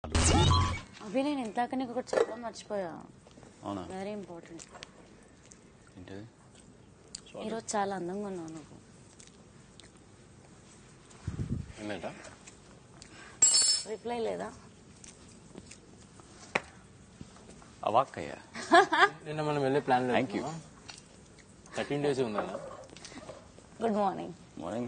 అవి నేను ఇందాక నీకు ఒకటి చెప్పడం మర్చిపోయా అవునా వెరీ ఇంపార్టెంట్ ఏంటది ఈరోజు చాలా అందంగా ఉన్నావు నువ్వు ఏంటంట రిప్లై లేదా అవాక్కయ్యా నిన్న మనం వెళ్ళే plan Thank you. Thirteen days ఉందా గుడ్ మార్నింగ్ మార్నింగ్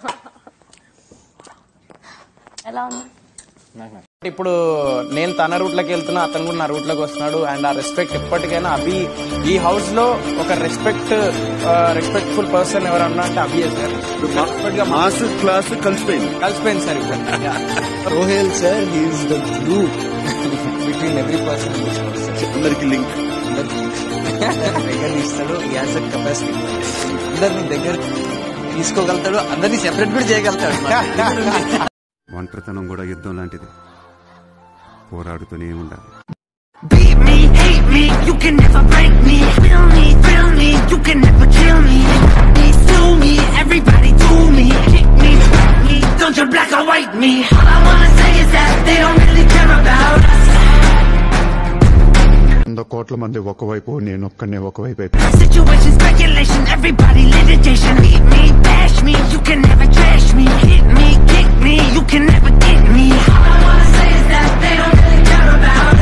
ఎలా ఉంది నాకు నాకు ఇప్పుడు నేను తన రూట్లోకి వెళ్తున్నా అతను కూడా నా రూట్లోకి వస్తున్నాడు అండ్ ఆ రెస్పెక్ట్ ఎప్పటికైనా అభి ఈ హౌస్ లో ఒక రెస్పెక్ట్ రెస్పెక్ట్ఫుల్ పర్సన్ ఎవరన్నా అంటే అభి సార్ Respect గా మాస్ క్లాస్ కలిసిపోయింది కలిసిపోయింది సార్ ఇప్పుడు Rohel sir he is the glue between every person అందరికి లింక్ దగ్గర ఇస్తాడు ఈ హాస్ కెపాసిటీ అందరిని దగ్గర తీసుకోగలుగుతాడు అందరినీ సెపరేట్ కూడా చేయగలుగుతాడు ఒంటరితనం కూడా యుద్ధం లాంటిది పోరాడుతూనే ఉండాలి Beat me, hate me, you can never break me. Feel me, thrill me, you can never kill me. Me, sue me, everybody do me. Kick me, fuck me, don't you black or white me. All I wanna say is that they don't really care about us. వంద కోట్ల మంది ఒకవైపు నేను ఒక్కనే ఒకవైపు అయిపోయాను Situation, speculation, everybody litigation. Beat me, bash me, you can never trash me. Hit me, kick me, you can never get me. All I wanna say is that they don't really care about us.